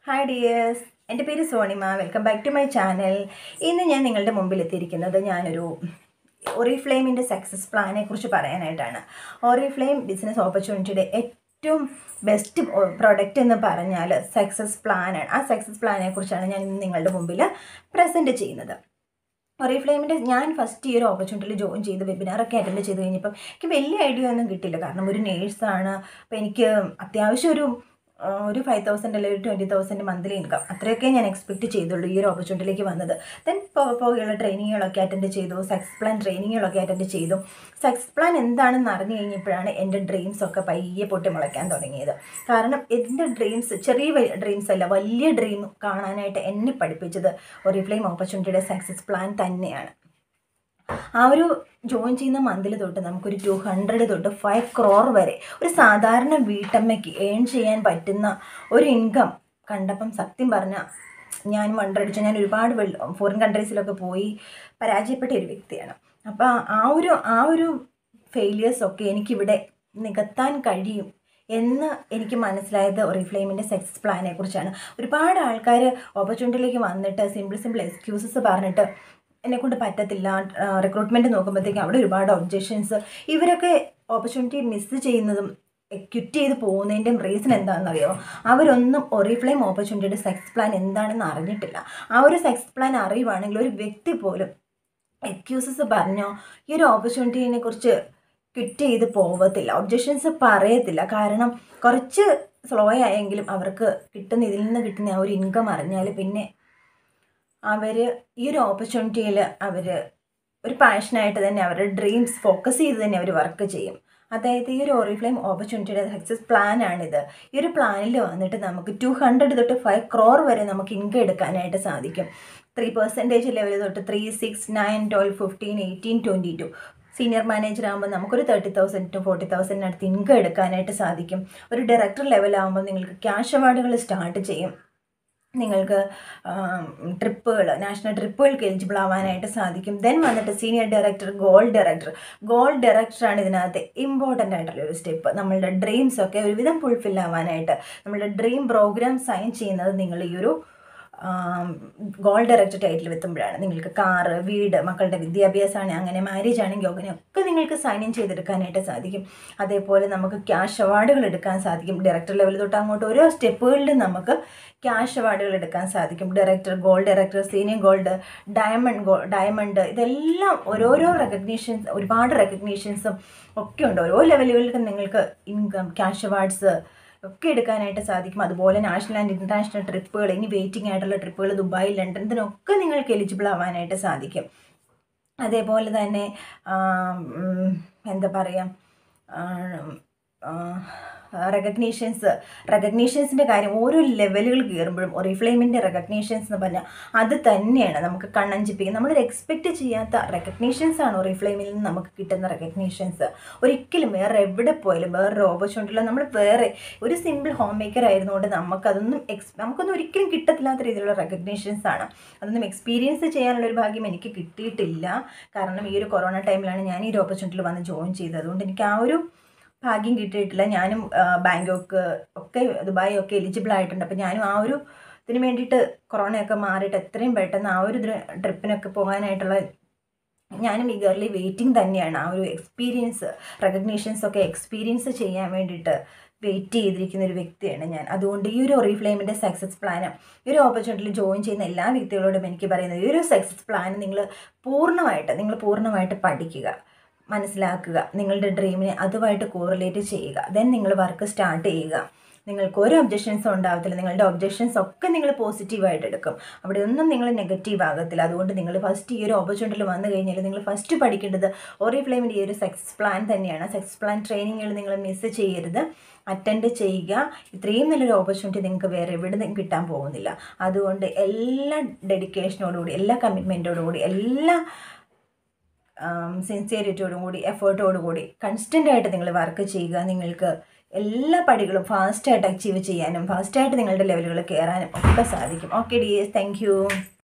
hi dears എൻ്റെ പേര് Sonima welcome back to my channel ഇന്ന് ഞാൻ നിങ്ങളുടെ മുമ്പിൽ എത്തിയിരിക്കുന്നത് ഞാനൊരു ഒറിഫ്ലെയിമിൻ്റെ സക്സസ് പ്ലാനെ കുറിച്ച് പറയാനായിട്ടാണ് ഒറിഫ്ലെയിം ബിസിനസ് ഓപ്പർച്യൂണിറ്റിയുടെ ഏറ്റവും ബെസ്റ്റ് പ്രോഡക്റ്റ് എന്ന് പറഞ്ഞാൽ സക്സസ് പ്ലാനാണ് ആ സക്സസ് പ്ലാനെ കുറിച്ചാണ് ഞാൻ ഇന്ന് നിങ്ങളുടെ മുമ്പിൽ പ്രസൻറ്റ് ചെയ്യുന്നത് ഒറിഫ്ലെയിമിൻ്റെ ഞാൻ ഫസ്റ്റ് ഈ ഒരു ഓപ്പർച്യൂണിറ്റിയിൽ ജോയിൻ ചെയ്ത് വെബിനാറൊക്കെ അറ്റൻഡ് ചെയ്ത് കഴിഞ്ഞപ്പം എനിക്ക് വലിയ ഐഡിയ ഒന്നും കിട്ടില്ല കാരണം ഒരു നേഴ്സാണ് അപ്പോൾ എനിക്ക് അത്യാവശ്യം ഒരു ആ, ഒരു ഫൈവ് തൗസൻഡ് അല്ലെങ്കിൽ ഒരു ട്വൻറ്റി തൗസൻഡ് മന്ത്ലി ഇൻകം അത്രയൊക്കെ ഞാൻ എക്സ്പെക്റ്റ് ചെയ്തുള്ളൂ ഈ ഒരു ഓപ്പർച്യൂണിറ്റിയിലേക്ക് വന്നത് ദെൻ പോകെയുള്ള ട്രെയിനിങ്ങുകളൊക്കെ അറ്റൻഡ് ചെയ്തു സക്സസ് പ്ലാൻ ട്രെയിനിങ്ങുകളൊക്കെ അറ്റൻഡ് ചെയ്തു സക്സസ് പ്ലാൻ എന്താണെന്ന് അറിഞ്ഞു കഴിഞ്ഞപ്പോഴാണ് എൻ്റെ ഡ്രീംസ് ഒക്കെ പയ്യെ പൊട്ടി മുളയ്ക്കാൻ തുടങ്ങിയത് കാരണം എൻ്റെ ഡ്രീംസ് ചെറിയ ഡ്രീംസ് അല്ല വലിയ ഡ്രീം കാണാനായിട്ട് എന്നെ പഠിപ്പിച്ചത് ഒറിഫ്ലെയിം ഓപ്പർച്യൂണിറ്റിയുടെ സക്സസ് പ്ലാൻ തന്നെയാണ് ആ ഒരു ജോയിൻ ചെയ്യുന്ന മന്തിൽ തൊട്ട് നമുക്കൊരു ടു ഹൺഡ്രഡ് തൊട്ട് ഫൈവ് ക്രോർ വരെ ഒരു സാധാരണ വീട്ടമ്മയ്ക്ക് ഏൺ ചെയ്യാൻ പറ്റുന്ന ഒരു ഇൻകം കണ്ടപ്പം സത്യം പറഞ്ഞാൽ ഞാൻ വണ്ടടിച്ചു ഞാൻ ഒരുപാട് ഫോറിൻ കൺട്രീസിലൊക്കെ പോയി പരാജയപ്പെട്ട ഒരു വ്യക്തിയാണ് അപ്പോൾ ആ ഒരു ആ ഒരു ഫെയിലിയേഴ്സൊക്കെ എനിക്കിവിടെ നികത്താൻ കഴിയും എന്ന് എനിക്ക് മനസ്സിലായത് ഒറിഫ്ലെയിമിൻ്റെ സക്സസ് പ്ലാനെ കുറിച്ചാണ് ഒരുപാട് ആൾക്കാർ ഓപ്പർച്യൂണിറ്റിയിലേക്ക് വന്നിട്ട് സിമ്പിൾ സിമ്പിൾ എക്സ്ക്യൂസസ് പറഞ്ഞിട്ട് എന്നെക്കൊണ്ട് പറ്റത്തില്ല റിക്രൂട്ട്മെൻറ്റ് നോക്കുമ്പോഴത്തേക്കും അവിടെ ഒരുപാട് ഒബ്ജെക്ഷൻസ് ഇവരൊക്കെ ഓപ്പർച്യൂണിറ്റി മിസ് ചെയ്യുന്നതും ക്വിറ്റ് ചെയ്ത് പോകുന്നതിൻ്റെയും റീസൺ എന്താണെന്നറിയോ അവരൊന്നും ഒറിഫ്ലെയിം ഓപ്പർച്യൂണിറ്റിയുടെ സക്സസ് പ്ലാൻ എന്താണെന്ന് അറിഞ്ഞിട്ടില്ല ആ ഒരു സക്സസ് പ്ലാൻ അറിയുവാണെങ്കിൽ ഒരു വ്യക്തി പോലും എക്സ്ക്യൂസസ് പറഞ്ഞോ ഈ ഒരു ഓപ്പർച്യൂണിറ്റീനെ കുറിച്ച് ക്വിറ്റ് ചെയ്ത് പോവത്തില്ല ഒബ്ജക്ഷൻസ് പറയത്തില്ല കാരണം കുറച്ച് സ്ലോ ആയെങ്കിലും അവർക്ക് കിട്ടുന്ന ഇതിൽ നിന്ന് കിട്ടുന്ന ആ ഒരു ഇൻകം അറിഞ്ഞാൽ പിന്നെ അവർ ഈ ഒരു ഓപ്പർച്യൂണിറ്റിയിൽ അവർ ഒരു പാഷനായിട്ട് തന്നെ അവരുടെ ഡ്രീംസ് ഫോക്കസ് ചെയ്ത് തന്നെ അവർ വർക്ക് ചെയ്യും അതായത് ഈ ഒരു ഓറിഫ്ലെയിം ഓപ്പർച്യൂണിറ്റിയുടെ സക്സസ് പ്ലാനാണിത് ഈ ഒരു പ്ലാനിൽ വന്നിട്ട് നമുക്ക് ടു ഹൺഡ്രഡ് തൊട്ട് ഫൈവ് ക്രോർ വരെ നമുക്ക് ഇൻകം എടുക്കാനായിട്ട് സാധിക്കും ത്രീ പെർസെൻറ്റേജ് ലെവൽ തൊട്ട് three six nine twelve fifteen eighteen twenty two senior manager ആകുമ്പോൾ നമുക്കൊരു തേർട്ടി തൗസൻഡ് ടു ഫോർട്ടി തൗസൻഡിനടുത്ത് ഇൻകം എടുക്കാനായിട്ട് സാധിക്കും ഒരു ഡയറക്ടർ ലെവലാകുമ്പോൾ നിങ്ങൾക്ക് ക്യാഷ് അവാർഡുകൾ സ്റ്റാർട്ട് ചെയ്യും നിങ്ങൾക്ക് ട്രിപ്പുകൾ നാഷണൽ ട്രിപ്പുകൾക്ക് എലിജിബിൾ ആവാനായിട്ട് സാധിക്കും ദെൻ വന്നിട്ട് senior director gold director gold ഡയറക്ടറാണ് ഇതിനകത്ത് ഇമ്പോർട്ടൻ്റ് ആയിട്ടുള്ള ഒരു സ്റ്റെപ്പ് നമ്മളുടെ ഡ്രീംസ് ഒക്കെ ഒരുവിധം ഫുൾഫിൽ ആവാനായിട്ട് നമ്മളുടെ ഡ്രീം പ്രോഗ്രാം സൈൻ ചെയ്യുന്നത് നിങ്ങൾ ഈ ഒരു ഗോൾഡ് ഡയറക്ടർ ടൈറ്റിൽ എത്തുമ്പോഴാണ് നിങ്ങൾക്ക് കാറ് വീട് മക്കളുടെ വിദ്യാഭ്യാസമാണ് അങ്ങനെ മാരേജ് ആണെങ്കിൽ അങ്ങനെയൊക്കെ നിങ്ങൾക്ക് സൈൻ ഇൻ ചെയ്തെടുക്കാനായിട്ട് സാധിക്കും അതേപോലെ നമുക്ക് ക്യാഷ് അവാർഡുകൾ എടുക്കാൻ സാധിക്കും ഡയറക്ടർ ലെവൽ തൊട്ട് അങ്ങോട്ട് ഓരോ സ്റ്റെപ്പുകളിലും നമുക്ക് ക്യാഷ് അവാർഡുകൾ എടുക്കാൻ സാധിക്കും director gold director senior gold diamond go diamond ഇതെല്ലാം ഓരോരോ റെക്കഗ്നീഷൻസ് ഒരുപാട് റെക്കഗ്നീഷൻസും ഒക്കെ ഉണ്ട് ഓരോ ലെവലുകളിലും നിങ്ങൾക്ക് ഇൻകം ക്യാഷ് അവാർഡ്സ് ഒക്കെ എടുക്കാനായിട്ട് സാധിക്കും അതുപോലെ നാഷണൽ ആൻഡ് ഇൻ്റർനാഷണൽ ട്രിപ്പുകൾ ഇനി വെയിറ്റിംഗ് ആയിട്ടുള്ള ട്രിപ്പുകൾ ദുബായ് ലണ്ടൻ ഇതിനൊക്കെ നിങ്ങൾക്ക് എലിജിബിൾ ആവാനായിട്ട് സാധിക്കും അതേപോലെ തന്നെ എന്താ പറയുക റെക്കഗ്നീഷൻസ് റെക്കഗ്നീഷൻസിൻ്റെ കാര്യം ഓരോ ലെവലുകൾ കയറുമ്പോഴും ഒറിഫ്ലെയിമിൻ്റെ റെക്കഗ്നീഷൻസ് എന്ന് പറഞ്ഞാൽ അത് തന്നെയാണ് നമുക്ക് കണ്ണഞ്ചിപ്പിക്കുക നമ്മൾ എക്സ്പെക്റ്റ് ചെയ്യാത്ത റെക്കഗ്നീഷൻസ് ആണ് ഒറിഫ്ലെയിമിൽ നിന്ന് നമുക്ക് കിട്ടുന്ന റെക്കഗ്നീഷൻസ് ഒരിക്കലും വേറെ എവിടെ പോയാലും വേറൊരു ഓപ്പർച്യൂണിറ്റിയിലോ നമ്മൾ വേറെ ഒരു സിമ്പിൾ ഹോം മേക്കർ ആയിരുന്നുകൊണ്ട് നമുക്കതൊന്നും എക്സ് നമുക്കൊന്നും ഒരിക്കലും കിട്ടത്തില്ലാത്ത രീതിയിലുള്ള റെക്കഗ്നീഷൻസ് ആണ് അതൊന്നും എക്സ്പീരിയൻസ് ചെയ്യാനുള്ള ഒരു ഭാഗ്യം എനിക്ക് കിട്ടിയിട്ടില്ല കാരണം ഈ ഒരു കൊറോണ ടൈമിലാണ് ഞാൻ ഈ ഒരു ഓപ്പർച്യൂണിറ്റിയിൽ വന്ന് ജോയിൻ ചെയ്തത് അതുകൊണ്ട് എനിക്ക് ആ ഒരു ഭാഗ്യം കിട്ടിയിട്ടില്ല ഞാനും ബാങ്കോക്ക് ഒക്കെ ദുബായ് ഒക്കെ എലിജിബിൾ ആയിട്ടുണ്ട് അപ്പോൾ ഞാനും ആ ഒരു ഇതിന് വേണ്ടിയിട്ട് കൊറോണയൊക്കെ മാറിയിട്ട് എത്രയും പെട്ടെന്ന് ആ ഒരു ട്രിപ്പിനൊക്കെ പോകാനായിട്ടുള്ള ഞാനും ഈഗർലി വെയിറ്റിംഗ് തന്നെയാണ് ആ ഒരു എക്സ്പീരിയൻസ് റെക്കഗ്നീഷൻസ് ഒക്കെ എക്സ്പീരിയൻസ് ചെയ്യാൻ വേണ്ടിയിട്ട് വെയിറ്റ് ചെയ്തിരിക്കുന്ന ഒരു വ്യക്തിയാണ് ഞാൻ അതുകൊണ്ട് ഈ ഒരു ഒറിഫ്ലെയിമിൻ്റെ സക്സസ് പ്ലാന് ഈ ഒരു ഓപ്പർച്യൂണിറ്റിയിൽ ജോയിൻ ചെയ്യുന്ന എല്ലാ വ്യക്തികളോടും എനിക്ക് പറയുന്നത് ഈ ഒരു സക്സസ് പ്ലാൻ നിങ്ങൾ പൂർണ്ണമായിട്ട് നിങ്ങൾ പൂർണ്ണമായിട്ട് പഠിക്കുക മനസ്സിലാക്കുക നിങ്ങളുടെ ഡ്രീമിനെ അതുമായിട്ട് കോറിലേറ്റ് ചെയ്യുക ദെൻ നിങ്ങൾ വർക്ക് സ്റ്റാർട്ട് ചെയ്യുക നിങ്ങൾക്ക് ഒരു ഒബ്ജക്ഷൻസും ഉണ്ടാകത്തില്ല നിങ്ങളുടെ ഒബ്ജക്ഷൻസ് ഒക്കെ നിങ്ങൾ പോസിറ്റീവായിട്ട് എടുക്കും അവിടെ ഒന്നും നിങ്ങൾ നെഗറ്റീവ് ആകത്തില്ല അതുകൊണ്ട് നിങ്ങൾ ഫസ്റ്റ് ഈ ഒരു ഓപ്പർച്യൂണിറ്റിയിൽ വന്നു കഴിഞ്ഞാൽ നിങ്ങൾ ഫസ്റ്റ് പഠിക്കേണ്ടത് ഓറിഫ്ലെയിമിൻ്റെ ഈ ഒരു സക്സസ് പ്ലാൻ തന്നെയാണ് സക്സസ് പ്ലാൻ ട്രെയിനിങ്ങുകൾ നിങ്ങൾ മിസ് ചെയ്യരുത് അറ്റൻഡ് ചെയ്യുക ഇത്രയും നല്ലൊരു ഓപ്പർച്യൂണിറ്റി നിങ്ങൾക്ക് വേറെ എവിടെ നിന്നും കിട്ടാൻ പോകുന്നില്ല അതുകൊണ്ട് എല്ലാ ഡെഡിക്കേഷനോടുകൂടി എല്ലാ കമ്മിറ്റ്മെൻറ്റോടുകൂടി എല്ലാ സിൻസിയറിറ്റിയോടും കൂടി എഫേർട്ടോടു കൂടി കൺസ്റ്റൻ്റ് ആയിട്ട് നിങ്ങൾ വർക്ക് ചെയ്യുക നിങ്ങൾക്ക് എല്ലാ പടികളും ഫാസ്റ്റായിട്ട് അച്ചീവ് ചെയ്യാനും ഫാസ്റ്റായിട്ട് നിങ്ങളുടെ ലെവലുകൾ കയറാനും ഒക്കെ സാധിക്കും ഓക്കെ ഡിയേഴ്സ് താങ്ക്